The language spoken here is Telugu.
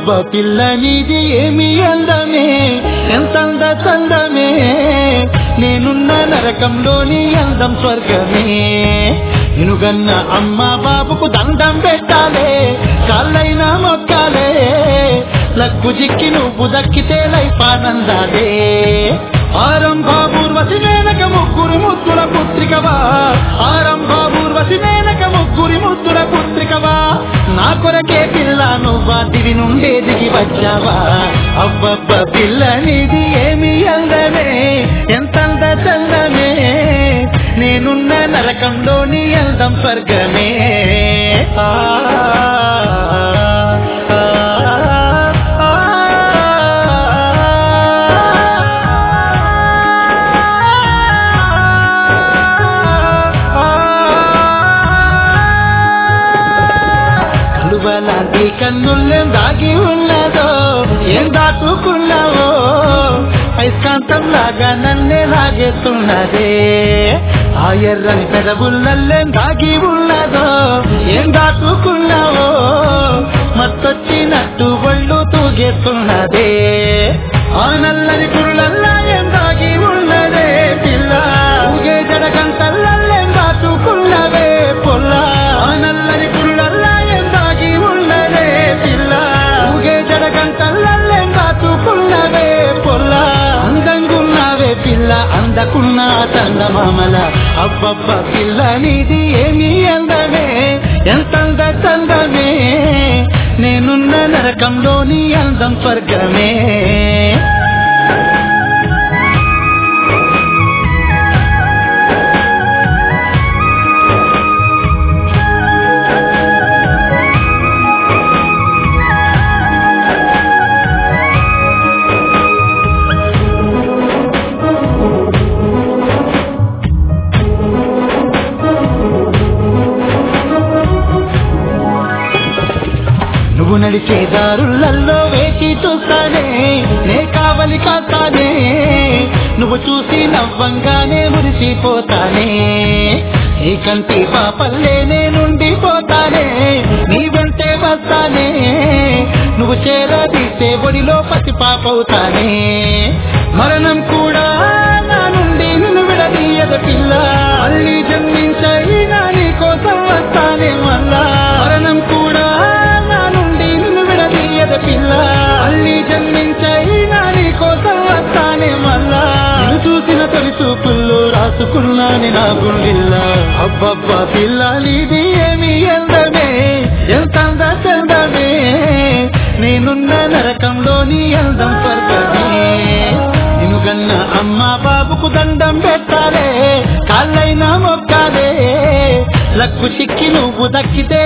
అబ్బబ్బ పిల్ల నీది ఏమి అందమే ఎంతంద చందమే నేనున్న నరకంలోని అందం స్వర్గమే ఇనుగన్న అమ్మ బాబుకు దండం పెట్టాలే కాళ్ళైనా మొక్కాలే లక్కు జిక్కి నువ్వు దక్కితే లైఫ్ ఆనందాలే ఆరంభాపూర్వసి మేనక ముగ్గురు ముద్దుల పుత్రికవా ఆరంభాపూర్వసి మేనక ముగ్గురి ముద్దుల పుత్రికవా నా కొరకే పిల్ల నువ్వా దివి నుండే దిగి వచ్చావా అబ్బబ్బ పిల్ల నీది ఏమి అందమే ఎంతంద చందమే నేనున్న నరకంలోని అందం స్వర్గమే ఆ, ఆ, ఆ, కలువలాంటి కన్నుల్లేం దాగి ఉన్నదో ఏం దాటుకున్నావో అయస్కాంతం లాగా నన్నే లాగేస్తున్నదే ఆ ఎర్రని పెదవుల్లల్లేం దాగి ఉన్నదో ఏం దాటుకున్నావో మత్తొచ్చినట్టు ఒళ్ళు తూగేస్తున్నదే ఆ నల్లని కురులల్లా ఏం దాగి ఉన్నదే పిల్ల ఊగే జడగంటల్లల్లేం దాటుకున్నవే పొల్ల ఆ నల్లని కురులల్లా ఏం దాగి ఉన్నదే పిల్ల ఊగే జడగంటల్లల్లేం దాటుకున్నవే పొల్ల అందంగున్నావే పిల్ల అందకున్న చందమామల అబ్బబ్బ పిల్ల నీది ఏమి అందమే ఎంతంద చందమే నేనున్న నరకంలోని అందం స్వర్గమే నువ్వు నడిచే దారులల్లో వేచి చూస్తానే నే కావలి కాస్తానే నువ్వు చూసి నవ్వంగానే మురిసిపోతానే ఈ కంటి పాపల్లే నేనుండిపోతానే నీ వెంటే వస్తానే నువ్వు చేరదీసే ఒడిలో పసి పాపవుతానే మరణం కూడా నా నుండి నిన్ను విడదీయద పిల్ల మళ్ళీ జన్మించైనా నీ కోసం వస్తానే మళ్ళా మరణం కూడా నా నుండి నిన్ను విడదీయద పిల్ల మళ్ళీ జన్మించైనా నీ కోసం వస్తానే మళ్ళా నిన్ను చూసిన తొలి చూపుల్లో రాసుకున్నాని నా గుండిల్లా అబ్బబ్బ పిల్ల నీది ఏమి ఎందమే ఎంత చందమే నేనున్న నరకంలోని అందం స్వర్గమే నిన్ను గన్న అమ్మ బాబుకు దండం పెట్టాలే కాళ్ళైనా మొక్కాలే లక్కు చిక్కి నువ్వు దక్కితే